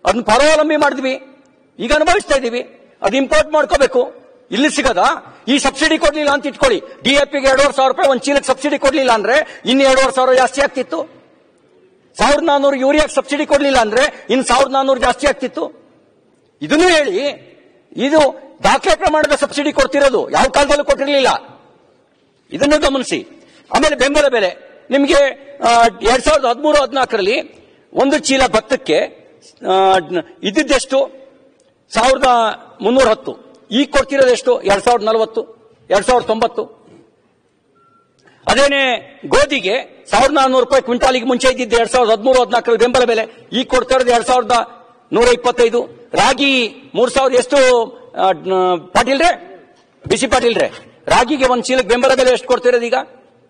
ಅದನ್ನ ಪರಾವಲಂಬಿ ಮಾಡಿದ್ವಿ ಈಗ ಅನುಭವಿಸ್ತಾ ಇದೀವಿ ಅದು ಇಂಪೋರ್ಟ್ ಮಾಡ್ಕೋಬೇಕು ಇಲ್ಲಿ ಸಿಗದ ಈ ಸಬ್ಸಿಡಿ ಕೊಡ್ಲಿಲ್ಲ ಅಂತ ಇಟ್ಕೊಳ್ಳಿ ಡಿಎಪಿಗೆ ಎರಡೂವರೆ ಸಾವಿರ ರೂಪಾಯಿ ಒಂದ್ ಚೀಲಕ್ಕೆ ಸಬ್ಸಿಡಿ ಕೊಡ್ಲಿಲ್ಲ ಅಂದ್ರೆ ಇನ್ನು ಎರಡೂವರೆ ಸಾವಿರ ಜಾಸ್ತಿ ಆಗ್ತಿತ್ತು ಸಾವಿರದ ನಾನ್ನೂರು ಯೂರಿಯಾಕ್ಕೆ ಸಬ್ಸಿಡಿ ಕೊಡ್ಲಿಲ್ಲ ಅಂದ್ರೆ ಇನ್ನು ಸಾವಿರದ ನಾನ್ನೂರು ಜಾಸ್ತಿ ಆಗ್ತಿತ್ತು ಇದನ್ನು ಹೇಳಿ ಇದು ದಾಖಲೆ ಪ್ರಮಾಣದ ಸಬ್ಸಿಡಿ ಕೊಡ್ತಿರೋದು ಯಾವ ಕಾಲದಲ್ಲೂ ಕೊಟ್ಟಿರಲಿಲ್ಲ ಇದನ್ನು ಗಮನಿಸಿ ಆಮೇಲೆ ಬೆಂಬಲ ಬೆಲೆ ನಿಮಗೆ ಆ, ಎರಡ್ ಸಾವಿರದ ಹದಿಮೂರು ಹದಿನಾಲ್ಕರಲ್ಲಿ ಒಂದು ಚೀಲ ಭತ್ತಕ್ಕೆ ಆ, ಇದ್ದಿದ್ದೆಷ್ಟು ಸಾವಿರದ ಮುನ್ನೂರ ಹತ್ತು ಈಗ ಕೊಡ್ತಿರೋದು ಎಷ್ಟು ಎರಡ್ ಸಾವಿರದ ನಲವತ್ತು ಎರಡ್ ಸಾವಿರದ ತೊಂಬತ್ತು ಅದೇನೆ ಗೋಧಿಗೆ ಸಾವಿರದ ನಾನ್ನೂರು ರೂಪಾಯಿ ಕ್ವಿಂಟಾಲಿಗೆ ಮುಂಚೆ ಇದ್ದಿದ್ದು ಎರಡ್ ಸಾವಿರದ ಹದಿಮೂರು ಹದಿನಾಲ್ಕರಲ್ಲಿ ಬೆಂಬಲ ಬೆಲೆ ಈಗ ಕೊಡ್ತಾ ಇರೋದು ಎರಡ್ ಸಾವಿರದ ನೂರ ಇಪ್ಪತ್ತೈದು ರಾಗಿ ಮೂರ್ ಸಾವಿರದ ಎಷ್ಟು ಆ, ನ- ಪಾಟೀಲ್ರೆ ಬಿಸಿ ಪಾಟೀಲ್ರೆ ರಾಗಿಗೆ ಒಂದು ಚೀಲಕ್ಕೆ ಬೆಂಬಲ ಬೆಲೆ ಎಷ್ಟು ಕೊಡ್ತಿರೋದು ಈಗ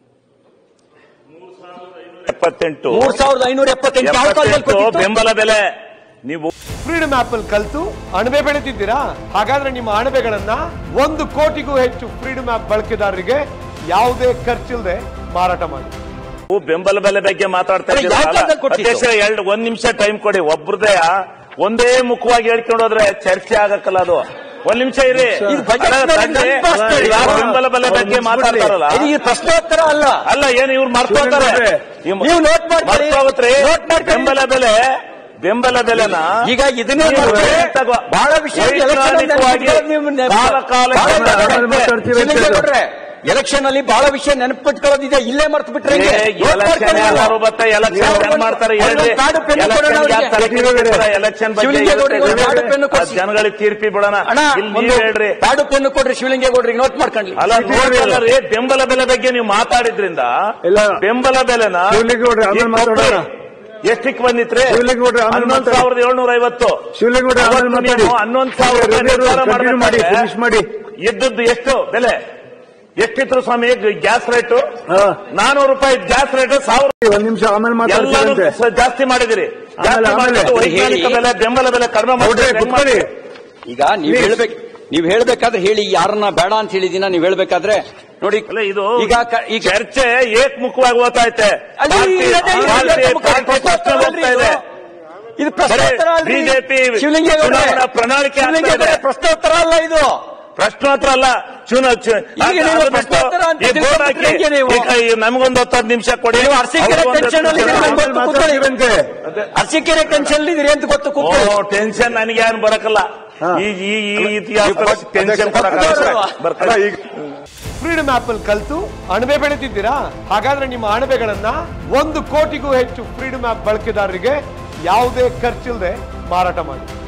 ಎಪ್ಪತ್ತೆಂಟು ಮೂರ್ ಸಾವಿರದ ಐನೂರ ಎಪ್ಪತ್ತೆಂಟು ಯಾವ ಕಾಲದಲ್ಲಿ ಎಪ್ಪತ್ತೆಂಟು ಕೊಟ್ಟಿತ್ತು? ಬೆಂಬಲ ಬೆಲೆ ನೀವು ಫ್ರೀಡಮ್ ಆಪ್ ಅಲ್ಲಿ ಕಲ್ತು ಅಣಬೆ ಬೆಳೆದಿದ್ದೀರಾ ಹಾಗಾದ್ರೆ ನಿಮ್ಮ ಅಣಬೆಗಳನ್ನ ಒಂದು ಕೋಟಿಗೂ ಹೆಚ್ಚು ಫ್ರೀಡಮ್ ಆಪ್ ಬಳಕೆದಾರರಿಗೆ ಯಾವುದೇ ಖರ್ಚಿಲ್ಲದೆ ಮಾರಾಟ ಮಾಡಿ ನೀವು ಬೆಂಬಲ ಬೆಲೆ ಬಗ್ಗೆ ಮಾತಾಡ್ತಾ ಅಲ್ಲ, ಯಾವ ಇದ್ದೀರಲ್ಲ ಕಾಲದಲ್ಲಿ ಕೊಟ್ಟಿದ್ದು? ಅಧ್ಯಕ್ಷ ಎರಡು ಒಂದ್ ನಿಮಿಷ ಟೈಮ್ ಕೊಡಿ ಒಬ್ರದೇ ಒಂದೇ ಮುಖವಾಗಿ ಹೇಳ್ಕೊಂಡು ಹೋದ್ರೆ ಚರ್ಚೆ ಆಗಕ್ಕಲ್ಲ ಅದು ಒಂದ್ ನಿಮಿಷ ಇರಿ ಇದು budget ಅಲ್ಲ, ನಲ್ಲಿ ತಂದೆ, ನೆನಪಾಗ್ತಾ ಇದೆ. ಯಾರು ಬೆಂಬಲ ಬೆಲೆ ಬಗ್ಗೆ ಮಾತಾಡ್ತಾರಲ್ಲ ಇದು ಈ ಪ್ರಶ್ನೋತ್ತರ ಅಲ್ಲ ಅಲ್ಲ ಏನು ಇವ್ರು ಮರ್ತೋತಾರೆ ನೀವು note ಮಾಡ್ಕೊಳ್ಳಿ. ಮರ್ತೋಗತ್ರಿ note ಮಾಡ್ಕೊಳ್ಳಿ. ಬೆಂಬಲ ಬೆಲೆ ಬೆಂಬಲ ಬೆಲೆನ ಈಗ ಇದನ್ನೇ ನೀವು ನೋಡಿದ್ರೆ ತಗೋ. ಬಹಳ ವಿಷಯ ವೈಜ್ಞಾನಿಕವಾಗಿ ಕಾಲ ಕಾಲ ಎಲೆಕ್ಷನ್ ಅಲ್ಲಿ ಬಹಳ ವಿಷಯ ನೆನಪಿಟ್ಕೊಳ್ಳೋದಿದೆ ಇಲ್ಲೇ ಮರ್ತು ಬಿಟ್ರೆ ಹೆಂಗೆ? Note ಎಲೆಕ್ಷನ್ ಮಾಡ್ಕೊಳ್ಳಿ ಯಾರು ನೀವು. ಬತ್ತ ಎಲೆಕ್ಷನ್ ಏನ್ ಮಾಡ್ತಾರೆ ಹೇಳ್ರಿ ಅವ್ರಿಗೆ ಕಾಡು ಪೆನ್ನು ಕೊಡೋಣ ಎಲೆಕ್ಷನ್ ಅವ್ರಿಗೆ. ತಲೆ ಕೆಡಿಸ್ತಾರೆ, ಎಲೆಕ್ಷನ್ ಬಗ್ಗೆ ಶಿವಲಿಂಗೇಗೌಡರಿಗೆ ಒಂದು ಕಾಡು ಪೆನ್ನು ಇರುತ್ತೆ. ಕೊಡ್ಸಿ. ಅದ್ ಜನಗಳಿಗೆ ತೀರ್ಪಿ ಬಿಡೋಣ ಅಣ್ಣ ಇಲ್ಲಿ ಒಂದು ನೀವ್ ಹೇಳ್ರಿ ಕಾಡು ಪೆನ್ನು ಕೊಡ್ರಿ ಶಿವಲಿಂಗೇಗೌಡರಿಗೆ ನೋಟ್ ಮಾಡ್ಕೊಳ್ಳಿ ಅಲ್ಲ ನೋಡಲ್ಲ ರೀ ಬೆಂಬಲ ಬೆಲೆ ಬಗ್ಗೆ ನೀವು ಮಾತಾಡಿದ್ರಿಂದ ಇಲ್ಲ. ಬೆಂಬಲ ಬೆಲೆನ ಶಿವಲಿಂಗೇಗೌಡ್ರೆ, ಆಮೇಲೆ ಈ ಮಾತಾಡೋಣ. ಎಷ್ಟಕ್ಕೆ ಬಂದಿತ್ರಿ ಶಿವಲಿಂಗೇಗೌಡ್ರೆ, ಆಮೇಲೆ ಹನ್ನೊಂದು ಮಾತಾಡಿ. ಸಾವಿರದ ಏಳ್ನೂರ ಐವತ್ತು ಶಿವಲಿಂಗೇಗೌಡ್ರೆ, ಆಮೇಲೆ ಅವತ್ತು ಮಾತಾಡಿ. ನೀವು ಹನ್ನೊಂದು ಸಾವಿರ ರೂಪಾಯಿ ರವಿ ಅವರು ನಿರ್ಧಾರ continue ಮಾಡಿ, ಮಾಡ್ಬೇಕಾದ್ರೆ finish ಮಾಡಿ. ಇದ್ದದ್ದು ಎಷ್ಟು ಬೆಲೆ ಎಷ್ಟಿತ್ತು ಸ್ವಾಮಿ ಗ್ಯಾಸ್ ರೇಟು ಹಾ. ನಾನೂರು ರೂಪಾಯಿ ಗ್ಯಾಸ್ ರೇಟ್ ಸಾವಿರ ಒಂದ್ ನಿಮಿಷ ಆಮೇಲೆ ಎಲ್ಲಾನು ಮಾತಾಡ್ತೀರಂತೆ ಸ- ಜಾಸ್ತಿ ಮಾಡಿದಿರಿ ಜಾಸ್ತಿ ಆಮೇಲೆ, ಆಮೇಲೆ. ಮಾಡಿದ್ದು ವೈಜ್ಞಾನಿಕ ಹೇಳಿ. ಬೆಲೆ ಬೆಂಬಲ ಬೆಲೆ ಕಡಿಮೆ ನೋಡ್ರಿ ಮಾಡಿದ್ರೆ ಕುತ್ಕೊಳ್ಳಿ ಈಗ ನೀವ್ ಹೇಳ್ಬೇಕು ನೀವ್ ಹೇಳ್ಬೇಕಾದ್ರೆ ಹೇಳಿ ಯಾರನ್ನ ಬೇಡ ಅಂತ ಹೇಳಿದಿನ ನೀವ್ ಹೇಳ್ಬೇಕಾದ್ರೆ ನೋಡಿ ಅಲ್ಲ ಇದು ಈಗ ಕ- ಈಗ ಚರ್ಚೆ ಏಕಮುಖವಾಗಿ ಓದ್ತಾ ಐತೆ ಅಲ್ಲಿ ಪಾರ್ಟಿ- ಇರೋದೇ ಇದು ಪಾರ್ಟಿ- ಏಕಮುಖ ಪಾರ್ಟಿ ಪ್ರಶ್ನೋತ್ತರ ಪ್ರಶ್ನೆ ಅಲ್ರಿ ಹೋಗ್ತಾ ಇದೆ ಇದು. ಇದು ಪ್ರಶ್ನೋತ್ತರ ಅಲ್ರಿ. ಬಿಜೆಪಿ ಶಿವಲಿಂಗೇಗೌಡ್ರೆ, ಚುನಾವಣಾ ಪ್ರಣಾಳಿಕೆ ಆಗ್ತಾ ಶಿವಲಿಂಗೇಗೌಡ್ರೆ, ಇದೆ. ಪ್ರಶ್ನೋತ್ತರ ಅಲ್ಲ ಇದು ಪ್ರಶ್ನೋತ್ತರ ಅಲ್ಲ ಚುನ ಚು- ಈಗ ನೀವು ಅದನ್ನ ಪ್ರಶ್ನೋತ್ತರ ಅಂತ ಈ ಬೋರ್ಡ್ ಹಾಕಿ, ತಿಳ್ಕೊಂಡ್ಬಿಟ್ರೆ ನೀವು? ಈಗ ಈ ನಮ್ಗೊಂದು ಹತ್ತು ಹತ್ತು ನಿಮಿಷ ಕೊಡಿ ನೀವು ಅರಸೀಕೆರೆ ಅವ್ರಿಗೊಂದು ಹತ್ತು ಟೆನ್ಷನ್ ಅಲ್ಲಿ ನಿಮಿಷ ಇದ್ದೀರಿ, ಕೊಡಿ. ನಂಗೆ ಗೊತ್ತು, ಕೂತ್ಕೊಳ್ಳಿ. ಅರಸೀಕೆರೆ ಟೆನ್ಷನ್ ಇದ್ದೀರಿ ಅಂತ ಗೊತ್ತು ಓ ಕೂತ್ಕೊಳ್ಳಿ ಟೆನ್ಷನ್ ನನಗೆ ಏನು ಬರಕಲ್ಲ ಈ ಈ ಈ ಇತಿಹಾಸ ಟೆನ್ಷನ್ ಬರ್ತಾರೆ ಈಗ ಫ್ರೀಡಮ್ ಆಪ್ ಅಲ್ಲಿ ಕಲ್ತು ಅಣಬೆ ಬೆಳೆದಿದ್ದೀರಾ ಹಾಗಾದ್ರೆ ನಿಮ್ಮ ಅಣಬೆಗಳನ್ನ ಒಂದು ಕೋಟಿಗೂ ಹೆಚ್ಚು ಫ್ರೀಡಮ್ ಆಪ್ ಬಳಕೆದಾರರಿಗೆ ಯಾವುದೇ ಖರ್ಚಿಲ್ಲದೆ ಮಾರಾಟ ಮಾಡಿ